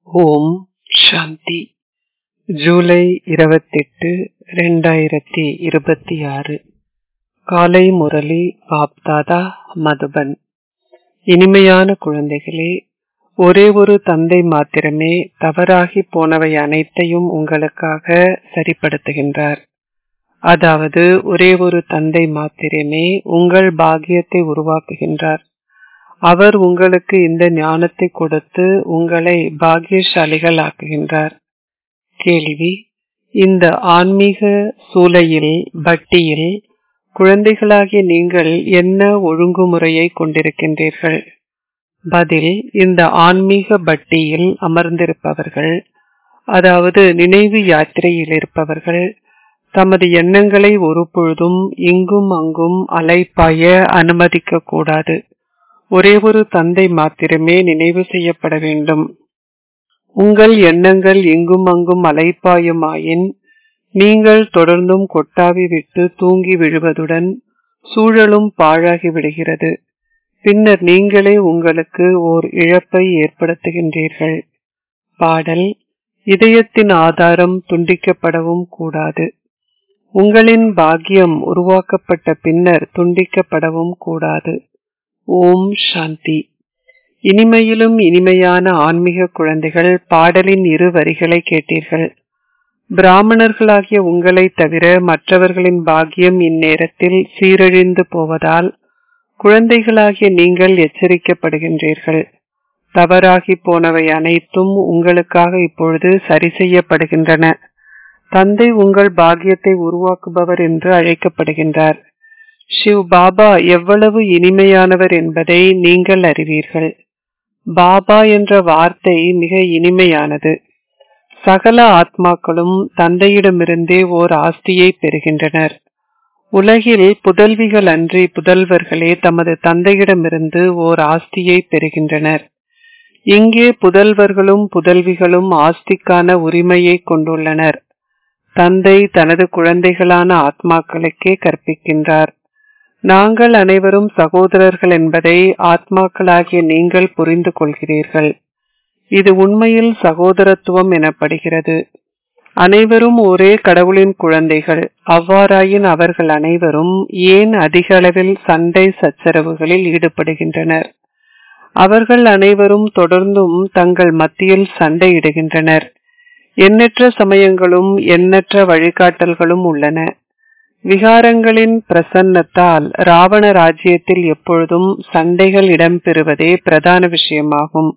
ஓம் சாந்தி ஜூலை இருபத்தெட்டு ரெண்டாயிரத்தி இருபத்தி ஆறு காலை முரளி பாப்தாதா மதுபன் இனிமையான குழந்தைகளே ஒரே ஒரு தந்தை மாத்திரமே தவறாகி போனவை அனைத்தையும் உங்களுக்காக சரிப்படுத்துகின்றார் அதாவது ஒரே ஒரு தந்தை மாத்திரமே உங்கள் பாக்கியத்தை உருவாக்குகின்றார் அவர் உங்களுக்கு இந்த ஞானத்தை கொடுத்து உங்களை பாக்கியசாலிகள் ஆக்குகின்றார் கேள்வி இந்த ஆன்மீக சூளையில் பட்டியில் குழந்தைகளாகிய நீங்கள் என்ன ஒழுங்குமுறையை கொண்டிருக்கின்றீர்கள் பதில் இந்த ஆன்மீக பட்டியில் அமர்ந்திருப்பவர்கள் அதாவது நினைவு யாத்திரையில் இருப்பவர்கள் தமது எண்ணங்களை ஒரு பொழுதும் இங்கும் அங்கும் அலைப்பாய அனுமதிக்க கூடாது ஒரே ஒரு தந்தை மாத்திரமே நினைவு செய்யப்பட வேண்டும் உங்கள் எண்ணங்கள் இங்கும் அங்கும் அலைப்பாயுமாயின் நீங்கள் தொடர்ந்தும் கொட்டாவி விட்டு தூங்கி விழுவதுடன் சூழலும் பாழாகி விடுகிறது பின்னர் நீங்களே உங்களுக்கு ஓர் இழப்பை ஏற்படுத்துகின்றீர்கள் பாடல் இதயத்தின் ஆதாரம் துண்டிக்கப்படவும் கூடாது உங்களின் பாக்கியம் உருவாக்கப்பட்ட பின்னர் துண்டிக்கப்படவும் கூடாது ஓம் சாந்தி இனிமையிலும் இனிமையான ஆன்மீக குழந்தைகள் பாடலின் இரு வரிகளை கேட்டீர்கள் பிராமணர்களாகிய உங்களை தவிர மற்றவர்களின் பாக்கியம் இந்நேரத்தில் சீரழிந்து போவதால் குழந்தைகளாகிய நீங்கள் எச்சரிக்கப்படுகின்றீர்கள் தவறாகி போனவை அனைத்தும் உங்களுக்காக இப்பொழுது சரி செய்யப்படுகின்றன தந்தை உங்கள் பாக்கியத்தை உருவாக்குபவர் என்று அழைக்கப்படுகின்றார் ஷிவ் பாபா எவ்வளவு இனிமையானவர் என்பதை நீங்கள் அறிவீர்கள் பாபா என்ற வார்த்தை மிக இனிமையானது சகல ஆத்மாக்களும் தந்தையிடமிருந்தே ஓர் ஆஸ்தியை பெறுகின்றனர் உலகில் புதல்விகள் அன்றி புதல்வர்களே தமது தந்தையிடமிருந்து ஓர் ஆஸ்தியை பெறுகின்றனர் இங்கே புதல்வர்களும் புதல்விகளும் ஆஸ்திக்கான உரிமையை கொண்டுள்ளனர் தந்தை தனது குழந்தைகளான ஆத்மாக்களுக்கே கற்பிக்கின்றார் நாங்கள் அனைவரும் சகோதரர்கள் என்பதை ஆத்மாக்களாகிய நீங்கள் புரிந்து கொள்கிறீர்கள் இது உண்மையில் சகோதரத்துவம் எனப்படுகிறது அனைவரும் ஒரே கடவுளின் குழந்தைகள் அவ்வாறாயின் அவர்கள் அனைவரும் ஏன் அதிக அளவில் சண்டை சச்சரவுகளில் ஈடுபடுகின்றனர் அவர்கள் அனைவரும் தொடர்ந்தும் தங்கள் மத்தியில் சண்டையிடுகின்றனர் எண்ணற்ற சமயங்களும் எண்ணற்ற வழிகாட்டல்களும் உள்ளன விகாரங்களின் பிரசன்னத்தால் ராவண ராஜ்யத்தில் எப்பொழுதும் சண்டைகள் இடம்பெறுவதே பிரதான விஷயமாகும்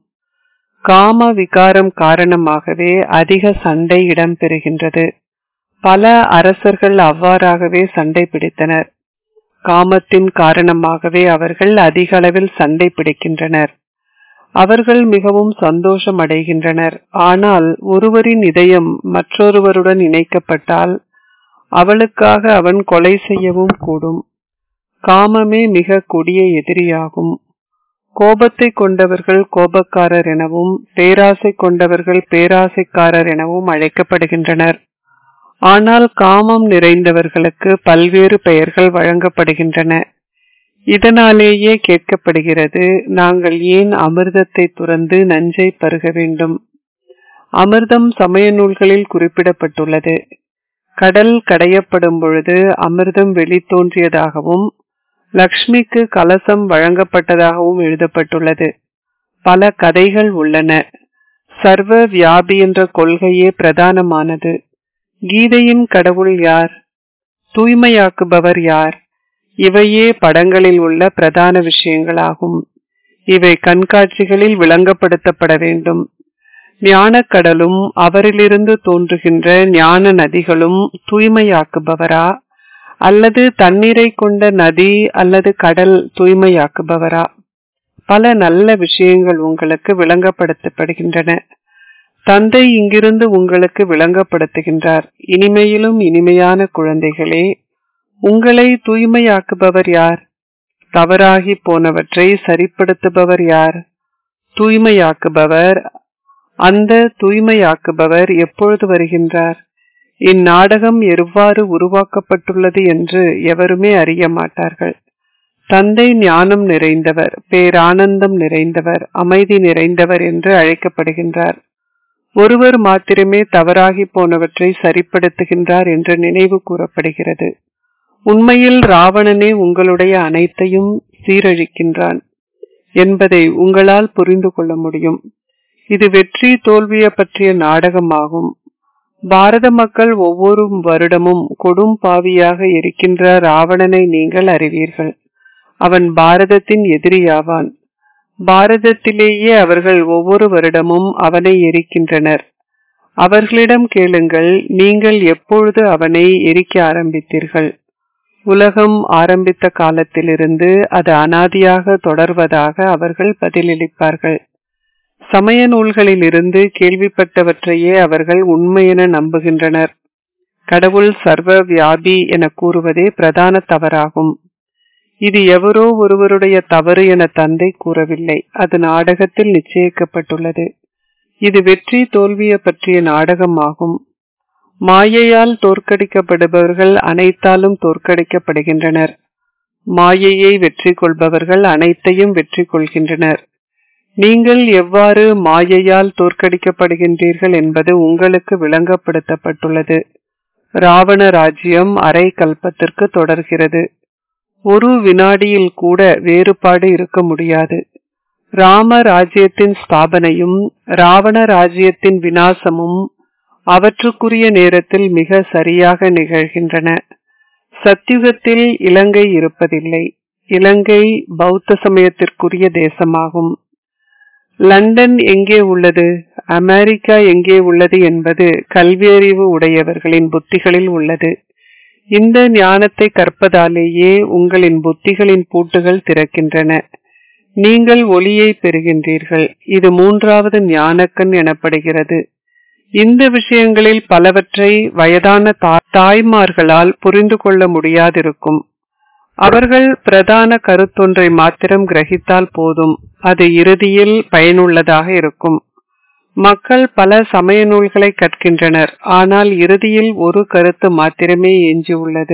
காம விகாரம் காரணமாகவே அதிக சண்டை இடம்பெறுகின்றது பல அரசர்கள் அவ்வாறாகவே சண்டை பிடித்தனர் காமத்தின் காரணமாகவே அவர்கள் அதிக அளவில் சண்டை பிடிக்கின்றனர் அவர்கள் மிகவும் சந்தோஷம் அடைகின்றனர் ஆனால் ஒருவரின் இதயம் மற்றொருவருடன் இணைக்கப்பட்டால் அவளுக்காக அவன் கொலை செய்யவும் கூடும் காமமே மிக கொடிய எதிரியாகும் கோபத்தை கொண்டவர்கள் கோபக்காரர் எனவும் பேராசை கொண்டவர்கள் பேராசைக்காரர் எனவும் அழைக்கப்படுகின்றனர் ஆனால் காமம் நிறைந்தவர்களுக்கு பல்வேறு பெயர்கள் வழங்கப்படுகின்றன இதனாலேயே கேட்கப்படுகிறது நாங்கள் ஏன் அமிர்தத்தை துறந்து நஞ்சை பருக வேண்டும் அமிர்தம் சமய நூல்களில் குறிப்பிடப்பட்டுள்ளது கடல் கடையப்படும் பொழுது அமிர்தம் வெளித்தோன்றியதாகவும் லக்ஷ்மிக்கு கலசம் வழங்கப்பட்டதாகவும் எழுதப்பட்டுள்ளது பல கதைகள் உள்ளன சர்வ வியாபி என்ற கொள்கையே பிரதானமானது கீதையின் கடவுள் யார் தூய்மையாக்குபவர் யார் இவையே படங்களில் உள்ள பிரதான விஷயங்களாகும் இவை கண்காட்சிகளில் விளங்கப்படுத்தப்பட வேண்டும் ஞானக்கடலும் அவரிலிருந்து தோன்றுகின்ற ஞான நதிகளும் தூய்மையாக்குபவரா அல்லது தண்ணீரை கொண்ட நதி அல்லது கடல் தூய்மையாக்குபவரா பல நல்ல விஷயங்கள் உங்களுக்கு விளங்கப்படுத்தப்படுகின்றன தந்தை இங்கிருந்து உங்களுக்கு விளங்கப்படுத்துகின்றார் இனிமையிலும் இனிமையான குழந்தைகளே உங்களை தூய்மையாக்குபவர் யார் தவறாகி போனவற்றை சரிப்படுத்துபவர் யார் தூய்மையாக்குபவர் அந்த தூய்மையாக்குபவர் எப்பொழுது வருகின்றார் இந்நாடகம் எவ்வாறு உருவாக்கப்பட்டுள்ளது என்று எவருமே அறிய மாட்டார்கள் தந்தை ஞானம் நிறைந்தவர் பேரானந்தம் நிறைந்தவர் அமைதி நிறைந்தவர் என்று அழைக்கப்படுகின்றார் ஒருவர் மாத்திரமே தவறாகி போனவற்றை சரிப்படுத்துகின்றார் என்று நினைவு கூறப்படுகிறது உண்மையில் ராவணனே உங்களுடைய அனைத்தையும் சீரழிக்கின்றான் என்பதை உங்களால் புரிந்து கொள்ள முடியும் இது வெற்றி தோல்வியை பற்றிய நாடகமாகும் பாரத மக்கள் ஒவ்வொரு வருடமும் கொடும் பாவியாக இருக்கின்ற ராவணனை நீங்கள் அறிவீர்கள் அவன் பாரதத்தின் எதிரியாவான் பாரதத்திலேயே அவர்கள் ஒவ்வொரு வருடமும் அவனை எரிக்கின்றனர் அவர்களிடம் கேளுங்கள் நீங்கள் எப்பொழுது அவனை எரிக்க ஆரம்பித்தீர்கள் உலகம் ஆரம்பித்த காலத்திலிருந்து அது அனாதியாக தொடர்வதாக அவர்கள் பதிலளிப்பார்கள் சமய நூல்களிலிருந்து கேள்விப்பட்டவற்றையே அவர்கள் உண்மையென நம்புகின்றனர் கடவுள் சர்வ வியாபி என கூறுவதே பிரதான தவறாகும் இது எவரோ ஒருவருடைய தவறு என தந்தை கூறவில்லை அது நாடகத்தில் நிச்சயிக்கப்பட்டுள்ளது இது வெற்றி தோல்வியை பற்றிய நாடகமாகும் மாயையால் தோற்கடிக்கப்படுபவர்கள் அனைத்தாலும் தோற்கடிக்கப்படுகின்றனர் மாயையை வெற்றி கொள்பவர்கள் அனைத்தையும் வெற்றி கொள்கின்றனர் நீங்கள் எவ்வாறு மாயையால் தோற்கடிக்கப்படுகின்றீர்கள் என்பது உங்களுக்கு விளங்கப்படுத்தப்பட்டுள்ளது ராவண ராஜ்யம் அரை கல்பத்திற்கு தொடர்கிறது ஒரு வினாடியில் கூட வேறுபாடு இருக்க முடியாது ராம ராஜ்யத்தின் ஸ்தாபனையும் ராவண ராஜ்யத்தின் வினாசமும் அவற்றுக்குரிய நேரத்தில் மிக சரியாக நிகழ்கின்றன சத்தியுகத்தில் இலங்கை இருப்பதில்லை இலங்கை பௌத்த சமயத்திற்குரிய தேசமாகும் லண்டன் எங்கே உள்ளது அமெரிக்கா எங்கே உள்ளது என்பது கல்வியறிவு உடையவர்களின் புத்திகளில் உள்ளது இந்த ஞானத்தை கற்பதாலேயே உங்களின் புத்திகளின் பூட்டுகள் திறக்கின்றன நீங்கள் ஒளியை பெறுகின்றீர்கள் இது மூன்றாவது ஞானக்கண் எனப்படுகிறது இந்த விஷயங்களில் பலவற்றை வயதான தாய்மார்களால் புரிந்து கொள்ள முடியாதிருக்கும் அவர்கள் பிரதான கருத்தொன்றை மாத்திரம் கிரகித்தால் போதும் அது இறுதியில் பயனுள்ளதாக இருக்கும் மக்கள் பல சமய நூல்களை கற்கின்றனர் ஆனால் இறுதியில் ஒரு கருத்து மாத்திரமே எஞ்சியுள்ளது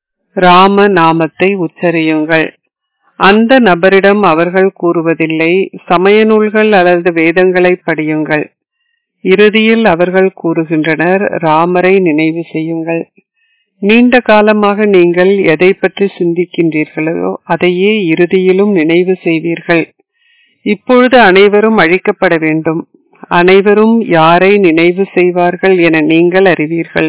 ராம நாமத்தை உச்சரியுங்கள் அந்த நபரிடம் அவர்கள் கூறுவதில்லை சமய நூல்கள் அல்லது வேதங்களை படியுங்கள் இறுதியில் அவர்கள் கூறுகின்றனர் ராமரை நினைவு செய்யுங்கள் நீண்ட காலமாக நீங்கள் எதை பற்றி சிந்திக்கின்றீர்களோ அதையே இறுதியிலும் நினைவு செய்வீர்கள் இப்பொழுது அனைவரும் அழிக்கப்பட வேண்டும் அனைவரும் யாரை நினைவு செய்வார்கள் என நீங்கள் அறிவீர்கள்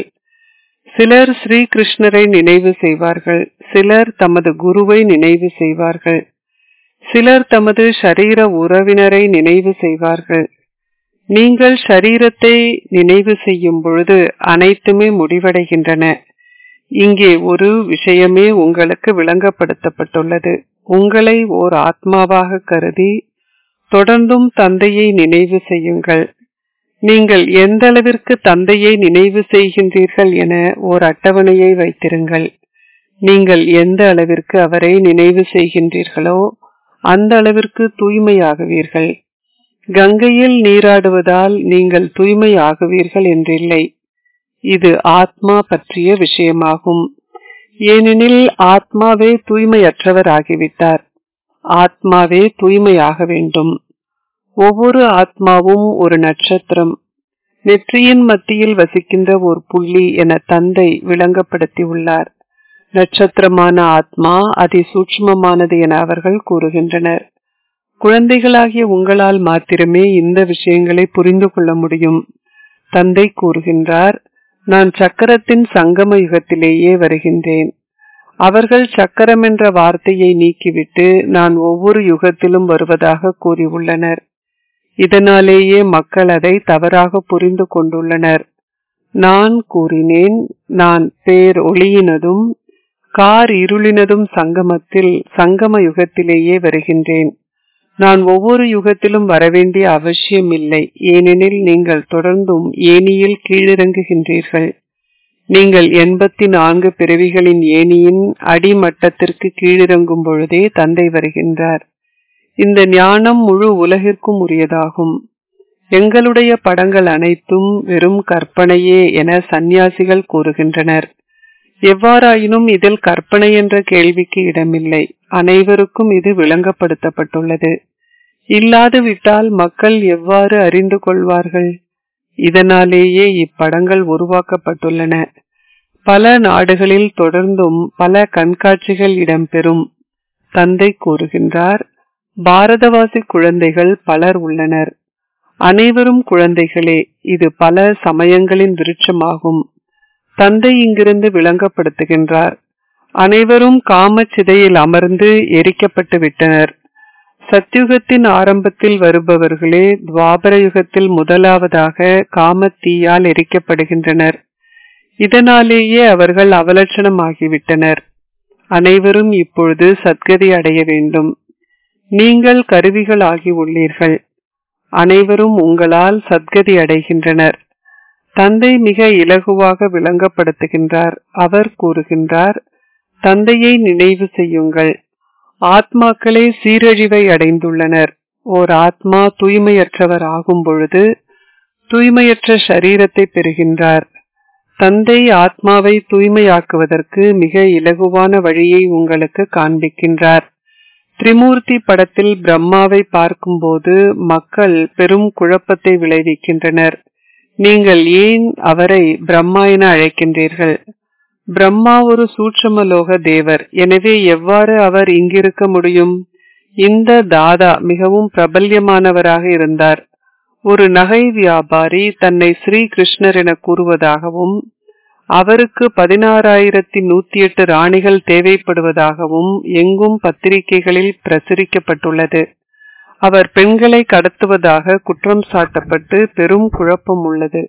சிலர் ஸ்ரீகிருஷ்ணரை நினைவு செய்வார்கள் சிலர் தமது குருவை நினைவு செய்வார்கள் சிலர் தமது ஷரீர உறவினரை நினைவு செய்வார்கள் நீங்கள் ஷரீரத்தை நினைவு செய்யும் பொழுது அனைத்துமே முடிவடைகின்றன இங்கே ஒரு விஷயமே உங்களுக்கு விளங்கப்படுத்தப்பட்டுள்ளது உங்களை ஓர் ஆத்மாவாக கருதி தொடர்ந்தும் தந்தையை நினைவு செய்யுங்கள் நீங்கள் எந்த அளவிற்கு தந்தையை நினைவு செய்கின்றீர்கள் என ஓர் அட்டவணையை வைத்திருங்கள் நீங்கள் எந்த அளவிற்கு அவரை நினைவு செய்கின்றீர்களோ அந்த அளவிற்கு தூய்மையாகுவீர்கள் கங்கையில் நீராடுவதால் நீங்கள் தூய்மையாகுவீர்கள் என்றில்லை இது ஆத்மா பற்றிய விஷயமாகும் ஏனெனில் ஆத்மாவே தூய்மையற்றவர் ஆகிவிட்டார் ஆத்மாவே தூய்மையாக வேண்டும் ஒவ்வொரு ஆத்மாவும் ஒரு நட்சத்திரம் நெற்றியின் மத்தியில் வசிக்கின்ற ஒரு புள்ளி என தந்தை விளங்கப்படுத்தி உள்ளார் நட்சத்திரமான ஆத்மா அதி சூட்சமமானது என அவர்கள் கூறுகின்றனர் குழந்தைகளாகிய உங்களால் மாத்திரமே இந்த விஷயங்களை புரிந்து கொள்ள முடியும் தந்தை கூறுகின்றார் நான் சக்கரத்தின் சங்கம யுகத்திலேயே வருகின்றேன் அவர்கள் சக்கரம் என்ற வார்த்தையை நீக்கிவிட்டு நான் ஒவ்வொரு யுகத்திலும் வருவதாக கூறியுள்ளனர் இதனாலேயே மக்கள் அதை தவறாக புரிந்து கொண்டுள்ளனர் நான் கூறினேன் நான் பேர் ஒளியினதும் கார் இருளினதும் சங்கமத்தில் சங்கம யுகத்திலேயே வருகின்றேன் நான் ஒவ்வொரு யுகத்திலும் வரவேண்டிய அவசியம் இல்லை ஏனெனில் நீங்கள் தொடர்ந்தும் ஏனியில் கீழிறங்குகின்றீர்கள் நீங்கள் எண்பத்தி நான்கு பிறவிகளின் ஏனியின் அடிமட்டத்திற்கு கீழிறங்கும் பொழுதே தந்தை வருகின்றார் இந்த ஞானம் முழு உலகிற்கும் உரியதாகும் எங்களுடைய படங்கள் அனைத்தும் வெறும் கற்பனையே என சந்நியாசிகள் கூறுகின்றனர் எவ்வாறாயினும் இதில் கற்பனை என்ற கேள்விக்கு இடமில்லை அனைவருக்கும் இது விளங்கப்படுத்தப்பட்டுள்ளது இல்லாது விட்டால் மக்கள் எவ்வாறு அறிந்து கொள்வார்கள் இதனாலேயே இப்படங்கள் உருவாக்கப்பட்டுள்ளன பல நாடுகளில் தொடர்ந்தும் பல கண்காட்சிகள் இடம்பெறும் தந்தை கூறுகின்றார் பாரதவாசி குழந்தைகள் பலர் உள்ளனர் அனைவரும் குழந்தைகளே இது பல சமயங்களின் விருட்சமாகும் தந்தை இங்கிருந்து விளங்கப்படுத்துகின்றார் அனைவரும் காமச்சிதையில் அமர்ந்து எரிக்கப்பட்டு விட்டனர் சத்யுகத்தின் ஆரம்பத்தில் வருபவர்களே துவாபர யுகத்தில் முதலாவதாக காமத்தீயால் எரிக்கப்படுகின்றனர் இதனாலேயே அவர்கள் அவலட்சணமாகிவிட்டனர் அனைவரும் இப்பொழுது சத்கதி அடைய வேண்டும் நீங்கள் கருவிகள் ஆகி உள்ளீர்கள் அனைவரும் உங்களால் சத்கதி அடைகின்றனர் தந்தை மிக இலகுவாக விளங்கப்படுத்துகின்றார் அவர் கூறுகின்றார் தந்தையை நினைவு செய்யுங்கள் ஆத்மாக்களே சீரழிவை அடைந்துள்ளனர் ஓர் ஆத்மா தூய்மையற்றவர் ஆகும் பொழுது தூய்மையற்ற சரீரத்தை பெறுகின்றார் தந்தை ஆத்மாவை தூய்மையாக்குவதற்கு மிக இலகுவான வழியை உங்களுக்கு காண்பிக்கின்றார் திரிமூர்த்தி படத்தில் பிரம்மாவை பார்க்கும்போது மக்கள் பெரும் குழப்பத்தை விளைவிக்கின்றனர் நீங்கள் ஏன் அவரை பிரம்மா என அழைக்கின்றீர்கள் பிரம்மா ஒரு சூட்சமலோக தேவர் எனவே எவ்வாறு அவர் இங்கிருக்க முடியும் இந்த தாதா மிகவும் பிரபல்யமானவராக இருந்தார் ஒரு நகை வியாபாரி தன்னை ஸ்ரீ கிருஷ்ணர் என கூறுவதாகவும் அவருக்கு பதினாறாயிரத்தி நூத்தி எட்டு ராணிகள் தேவைப்படுவதாகவும் எங்கும் பத்திரிகைகளில் பிரசுரிக்கப்பட்டுள்ளது அவர் பெண்களை கடத்துவதாக குற்றம் சாட்டப்பட்டு பெரும் குழப்பம் உள்ளது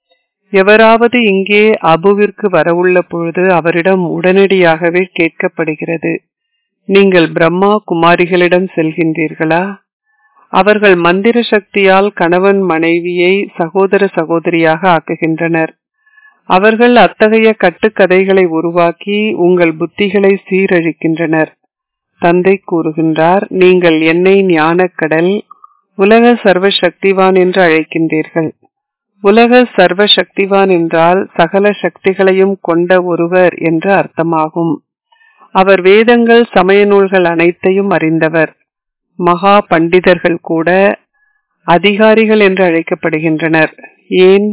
எவராவது இங்கே அபுவிற்கு வரவுள்ள பொழுது அவரிடம் உடனடியாகவே கேட்கப்படுகிறது நீங்கள் பிரம்மா குமாரிகளிடம் செல்கின்றீர்களா அவர்கள் மந்திர சக்தியால் கணவன் மனைவியை சகோதர சகோதரியாக ஆக்குகின்றனர் அவர்கள் அத்தகைய கட்டுக்கதைகளை உருவாக்கி உங்கள் புத்திகளை சீரழிக்கின்றனர் தந்தை கூறுகின்றார் நீங்கள் என்னை ஞானக்கடல் உலக சர்வ சக்திவான் என்று அழைக்கின்றீர்கள் உலக சர்வ சக்திவான் என்றால் சகல சக்திகளையும் கொண்ட ஒருவர் என்று அர்த்தமாகும் அவர் வேதங்கள் சமய நூல்கள் அனைத்தையும் அறிந்தவர் மகா பண்டிதர்கள் கூட அதிகாரிகள் என்று அழைக்கப்படுகின்றனர் ஏன்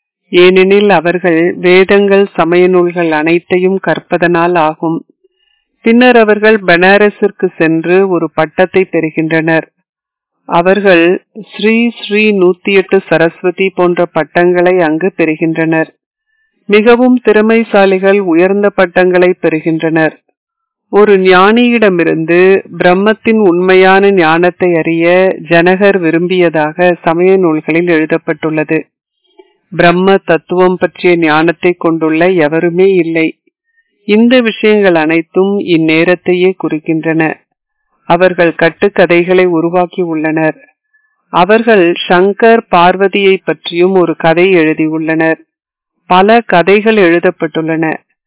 ஏனெனில் அவர்கள் வேதங்கள் சமய நூல்கள் அனைத்தையும் கற்பதனால் ஆகும் பின்னர் அவர்கள் பனாரஸிற்கு சென்று ஒரு பட்டத்தை பெறுகின்றனர் அவர்கள் ஸ்ரீ ஸ்ரீ நூத்தி எட்டு சரஸ்வதி போன்ற பட்டங்களை அங்கு பெறுகின்றனர் மிகவும் திறமைசாலிகள் உயர்ந்த பட்டங்களை பெறுகின்றனர் ஒரு ஞானியிடமிருந்து பிரம்மத்தின் உண்மையான ஞானத்தை அறிய ஜனகர் விரும்பியதாக சமய நூல்களில் எழுதப்பட்டுள்ளது பிரம்ம தத்துவம் பற்றிய ஞானத்தை கொண்டுள்ள எவருமே இல்லை இந்த விஷயங்கள் அனைத்தும் இந்நேரத்தையே குறிக்கின்றன அவர்கள் கட்டுக்கதைகளை உருவாக்கி உள்ளனர் அவர்கள் சங்கர் பார்வதியை பற்றியும் ஒரு கதை எழுதியுள்ளனர் பல கதைகள் எழுதப்பட்டுள்ளன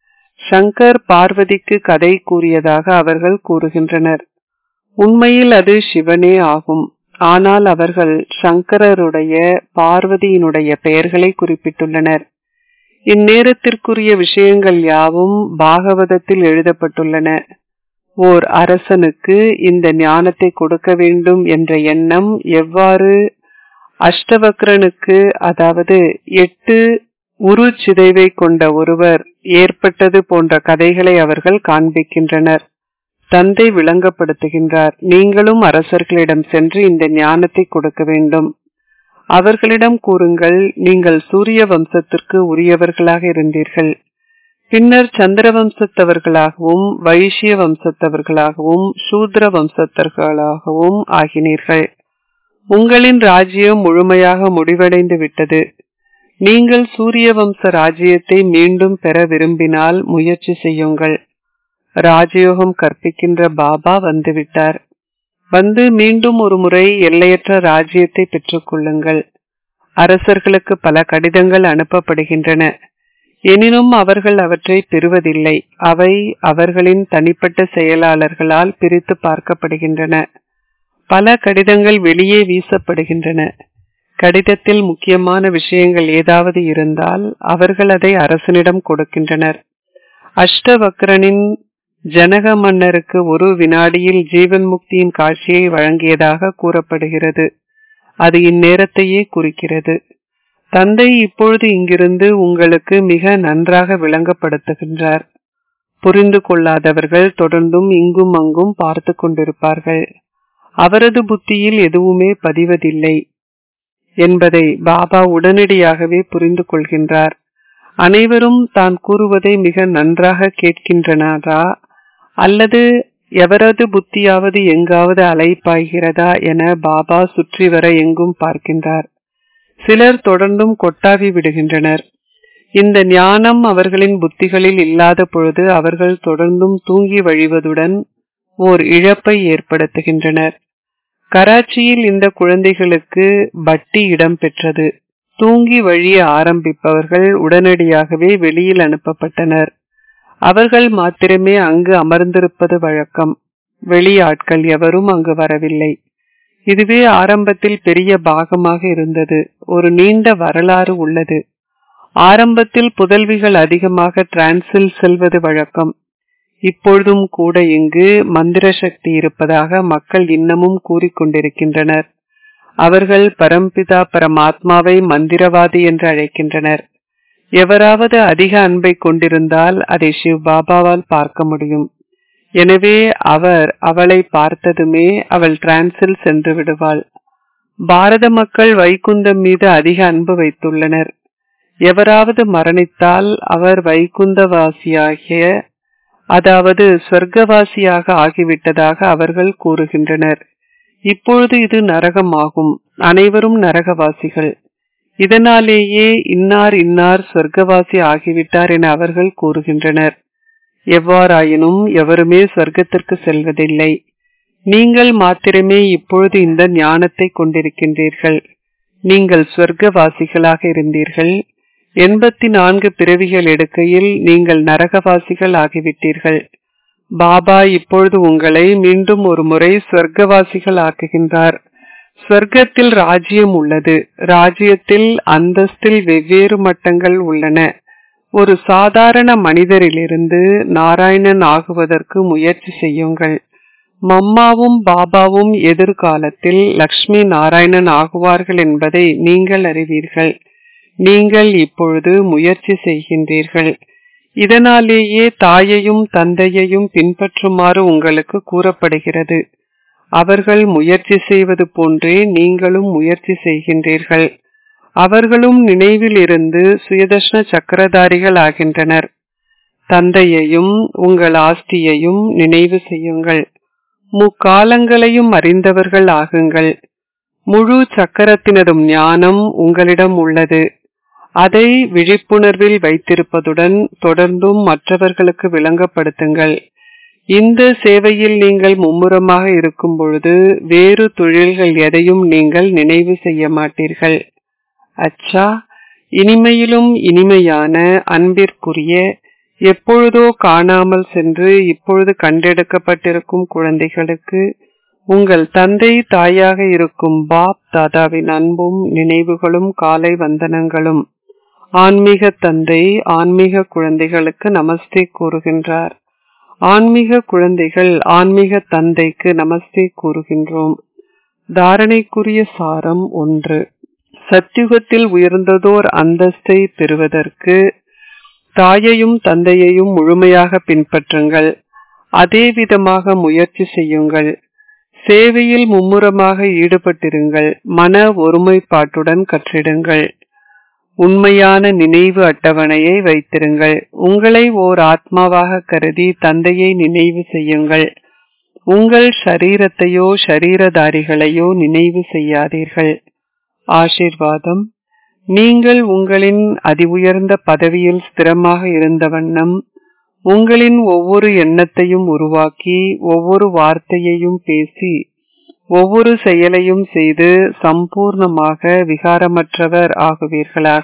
சங்கர் பார்வதிக்கு கதை கூறியதாக அவர்கள் கூறுகின்றனர் உண்மையில் அது சிவனே ஆகும் ஆனால் அவர்கள் சங்கரருடைய பார்வதியினுடைய பெயர்களை குறிப்பிட்டுள்ளனர் இந்நேரத்திற்குரிய விஷயங்கள் யாவும் பாகவதத்தில் எழுதப்பட்டுள்ளன ஓர் அரசனுக்கு இந்த ஞானத்தை கொடுக்க வேண்டும் என்ற எண்ணம் எவ்வாறு அஷ்டவக்ரனுக்கு அதாவது எட்டு உரு சிதைவை கொண்ட ஒருவர் ஏற்பட்டது போன்ற கதைகளை அவர்கள் காண்பிக்கின்றனர் தந்தை விளங்கப்படுத்துகின்றார் நீங்களும் அரசர்களிடம் சென்று இந்த ஞானத்தை கொடுக்க வேண்டும் அவர்களிடம் கூறுங்கள் நீங்கள் சூரிய வம்சத்திற்கு உரியவர்களாக இருந்தீர்கள் பின்னர் சந்திர வம்சத்தவர்களாகவும் வைஷ்ய வம்சத்தவர்களாகவும் சூத்ர வம்சத்தர்களாகவும் ஆகினீர்கள் உங்களின் ராஜ்யம் முழுமையாக முடிவடைந்து விட்டது நீங்கள் சூரிய வம்ச ராஜ்யத்தை மீண்டும் பெற விரும்பினால் முயற்சி செய்யுங்கள் ராஜயோகம் கற்பிக்கின்ற பாபா வந்துவிட்டார் வந்து மீண்டும் ஒரு முறை எல்லையற்ற ராஜ்யத்தை பெற்றுக்கொள்ளுங்கள் அரசர்களுக்கு பல கடிதங்கள் அனுப்பப்படுகின்றன எனினும் அவர்கள் அவற்றை பெறுவதில்லை அவை அவர்களின் தனிப்பட்ட செயலாளர்களால் பிரித்து பார்க்கப்படுகின்றன பல கடிதங்கள் வெளியே வீசப்படுகின்றன கடிதத்தில் முக்கியமான விஷயங்கள் ஏதாவது இருந்தால் அவர்கள் அதை அரசனிடம் கொடுக்கின்றனர் அஷ்டவக்ரனின் ஜனக மன்னருக்கு ஒரு வினாடியில் ஜீவன் முக்தியின் காட்சியை வழங்கியதாக கூறப்படுகிறது அது இந்நேரத்தையே குறிக்கிறது தந்தை இப்பொழுது இங்கிருந்து உங்களுக்கு மிக நன்றாக விளங்கப்படுத்துகின்றார் புரிந்து கொள்ளாதவர்கள் தொடர்ந்தும் இங்கும் அங்கும் பார்த்து கொண்டிருப்பார்கள் அவரது புத்தியில் எதுவுமே பதிவதில்லை என்பதை பாபா உடனடியாகவே புரிந்து கொள்கின்றார் அனைவரும் தான் கூறுவதை மிக நன்றாக கேட்கின்றனரா அல்லது எவரது புத்தியாவது எங்காவது அலைப்பாய்கிறதா என பாபா சுற்றி வர எங்கும் பார்க்கின்றார் சிலர் தொடர்ந்தும் கொட்டாவி விடுகின்றனர் இந்த ஞானம் அவர்களின் புத்திகளில் இல்லாத பொழுது அவர்கள் தொடர்ந்தும் தூங்கி வழிவதுடன் ஓர் இழப்பை ஏற்படுத்துகின்றனர் கராச்சியில் இந்த குழந்தைகளுக்கு பட்டி இடம் பெற்றது தூங்கி வழிய ஆரம்பிப்பவர்கள் உடனடியாகவே வெளியில் அனுப்பப்பட்டனர் அவர்கள் மாத்திரமே அங்கு அமர்ந்திருப்பது வழக்கம் வெளியாட்கள் எவரும் அங்கு வரவில்லை இதுவே ஆரம்பத்தில் பெரிய பாகமாக இருந்தது ஒரு நீண்ட வரலாறு உள்ளது ஆரம்பத்தில் புதல்விகள் அதிகமாக டிரான்சில் செல்வது வழக்கம் இப்பொழுதும் கூட இங்கு மந்திர சக்தி இருப்பதாக மக்கள் இன்னமும் கூறிக்கொண்டிருக்கின்றனர் அவர்கள் பரம்பிதா பரமாத்மாவை மந்திரவாதி என்று அழைக்கின்றனர் எவராவது அதிக அன்பை கொண்டிருந்தால் அதை சிவ் பாபாவால் பார்க்க முடியும் எனவே அவர் அவளை பார்த்ததுமே அவள் டிரான்சில் சென்று விடுவாள் பாரத மக்கள் வைகுந்தம் மீது அதிக அன்பு வைத்துள்ளனர் எவராவது மரணித்தால் அவர் வைகுந்தவாசியாகிய அதாவது சொர்க்கவாசியாக ஆகிவிட்டதாக அவர்கள் கூறுகின்றனர் இப்பொழுது இது நரகமாகும் அனைவரும் நரகவாசிகள் இதனாலேயே இன்னார் இன்னார் சொர்க்கவாசி ஆகிவிட்டார் என அவர்கள் கூறுகின்றனர் எவ்வாறாயினும் எவருமே சொர்க்கத்திற்கு செல்வதில்லை நீங்கள் மாத்திரமே இப்பொழுது இந்த ஞானத்தை கொண்டிருக்கின்றீர்கள் நீங்கள் சொர்க்கவாசிகளாக இருந்தீர்கள் எண்பத்தி நான்கு பிறவிகள் எடுக்கையில் நீங்கள் நரகவாசிகள் ஆகிவிட்டீர்கள் பாபா இப்பொழுது உங்களை மீண்டும் ஒரு முறை சொர்க்கவாசிகள் ஆக்குகின்றார் சொர்க்கத்தில் ராஜ்யம் உள்ளது ராஜ்யத்தில் அந்தஸ்தில் வெவ்வேறு மட்டங்கள் உள்ளன ஒரு சாதாரண மனிதரிலிருந்து நாராயணன் ஆகுவதற்கு முயற்சி செய்யுங்கள் மம்மாவும் பாபாவும் எதிர்காலத்தில் லக்ஷ்மி நாராயணன் ஆகுவார்கள் என்பதை நீங்கள் அறிவீர்கள் நீங்கள் இப்பொழுது முயற்சி செய்கின்றீர்கள் இதனாலேயே தாயையும் தந்தையையும் பின்பற்றுமாறு உங்களுக்கு கூறப்படுகிறது அவர்கள் முயற்சி செய்வது போன்றே நீங்களும் முயற்சி செய்கின்றீர்கள் அவர்களும் நினைவில் இருந்து சுயதர்ஷன சக்கரதாரிகள் ஆகின்றனர் தந்தையையும் உங்கள் ஆஸ்தியையும் நினைவு செய்யுங்கள் முக்காலங்களையும் அறிந்தவர்கள் ஆகுங்கள் முழு சக்கரத்தினதும் ஞானம் உங்களிடம் உள்ளது அதை விழிப்புணர்வில் வைத்திருப்பதுடன் தொடர்ந்தும் மற்றவர்களுக்கு விளங்கப்படுத்துங்கள் இந்த சேவையில் நீங்கள் மும்முரமாக இருக்கும் பொழுது வேறு தொழில்கள் எதையும் நீங்கள் நினைவு செய்ய மாட்டீர்கள் அச்சா இனிமையிலும் இனிமையான அன்பிற்குரிய எப்பொழுதோ காணாமல் சென்று இப்பொழுது கண்டெடுக்கப்பட்டிருக்கும் குழந்தைகளுக்கு உங்கள் தந்தை தாயாக இருக்கும் பாப் தாதாவின் அன்பும் நினைவுகளும் காலை வந்தனங்களும் ஆன்மீக தந்தை ஆன்மீக குழந்தைகளுக்கு நமஸ்தே கூறுகின்றார் ஆன்மீக குழந்தைகள் ஆன்மீக தந்தைக்கு நமஸ்தே கூறுகின்றோம் தாரணைக்குரிய சாரம் ஒன்று சத்தியுகத்தில் உயர்ந்ததோர் அந்தஸ்தை பெறுவதற்கு தாயையும் தந்தையையும் முழுமையாக பின்பற்றுங்கள் அதே விதமாக முயற்சி செய்யுங்கள் சேவையில் மும்முரமாக ஈடுபட்டிருங்கள் மன ஒருமைப்பாட்டுடன் கற்றிடுங்கள் உண்மையான நினைவு அட்டவணையை வைத்திருங்கள் உங்களை ஓர் ஆத்மாவாக கருதி தந்தையை நினைவு செய்யுங்கள் உங்கள் ஷரீரத்தையோ ஷரீரதாரிகளையோ நினைவு செய்யாதீர்கள் ஆசிர்வாதம் நீங்கள் உங்களின் அதி உயர்ந்த பதவியில் ஸ்திரமாக இருந்த வண்ணம் உங்களின் ஒவ்வொரு எண்ணத்தையும் உருவாக்கி ஒவ்வொரு வார்த்தையையும் பேசி ஒவ்வொரு செயலையும் செய்து சம்பூர்ணமாக விகாரமற்றவர் ஆகுவீர்களாக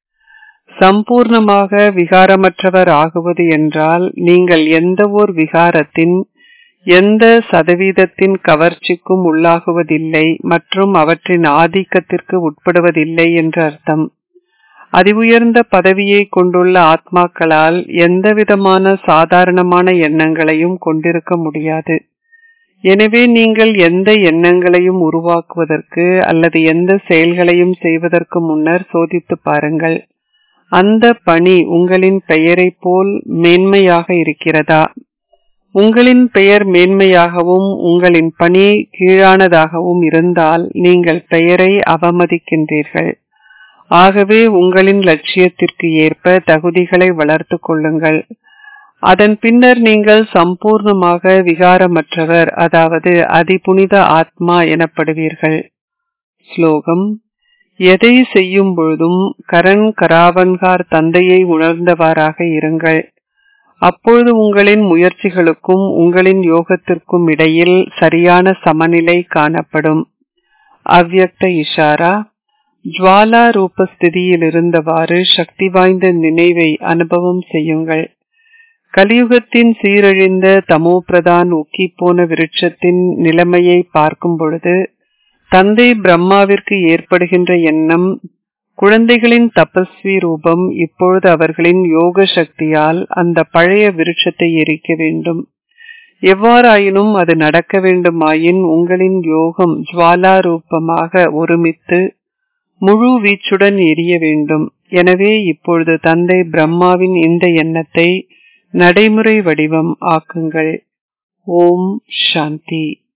சம்பூர்ணமாக விகாரமற்றவர் ஆகுவது என்றால் நீங்கள் எந்த ஓர் விகாரத்தின் எந்த சதவீதத்தின் கவர்ச்சிக்கும் உள்ளாகுவதில்லை மற்றும் அவற்றின் ஆதிக்கத்திற்கு உட்படுவதில்லை என்று அர்த்தம் அதிஉயர்ந்த பதவியை கொண்டுள்ள ஆத்மாக்களால் எந்தவிதமான சாதாரணமான எண்ணங்களையும் கொண்டிருக்க முடியாது எனவே நீங்கள் எந்த எண்ணங்களையும் உருவாக்குவதற்கு அல்லது எந்த செயல்களையும் செய்வதற்கு முன்னர் சோதித்து பாருங்கள் அந்த பணி உங்களின் பெயரை போல் மேன்மையாக இருக்கிறதா உங்களின் பெயர் மேன்மையாகவும் உங்களின் பணி கீழானதாகவும் இருந்தால் நீங்கள் பெயரை அவமதிக்கின்றீர்கள் ஆகவே உங்களின் லட்சியத்திற்கு ஏற்ப தகுதிகளை வளர்த்து கொள்ளுங்கள் அதன் பின்னர் நீங்கள் சம்பூர்ணமாக விகாரமற்றவர் அதாவது அதிபுனித ஆத்மா எனப்படுவீர்கள் ஸ்லோகம் எதை செய்யும் பொழுதும் கரண் கராவன்கார் தந்தையை உணர்ந்தவாறாக இருங்கள் அப்பொழுது உங்களின் முயற்சிகளுக்கும் உங்களின் யோகத்திற்கும் இடையில் சரியான சமநிலை காணப்படும் அவ்யக்த இஷாரா ஜுவாலா ரூப ஸ்திதியில் இருந்தவாறு சக்தி வாய்ந்த நினைவை அனுபவம் செய்யுங்கள் கலியுகத்தின் சீரழிந்த தமோபிரதான் போன விருட்சத்தின் நிலைமையை பார்க்கும் பொழுது தந்தை பிரம்மாவிற்கு ஏற்படுகின்ற எண்ணம் குழந்தைகளின் தபஸ்வி ரூபம் இப்பொழுது அவர்களின் யோக சக்தியால் அந்த பழைய விருட்சத்தை எரிக்க வேண்டும் எவ்வாறாயினும் அது நடக்க வேண்டுமாயின் உங்களின் யோகம் ஜுவாலா ரூபமாக ஒருமித்து முழு வீச்சுடன் எரிய வேண்டும் எனவே இப்பொழுது தந்தை பிரம்மாவின் இந்த எண்ணத்தை நடைமுறை வடிவம் ஆக்குங்கள் ஓம் சாந்தி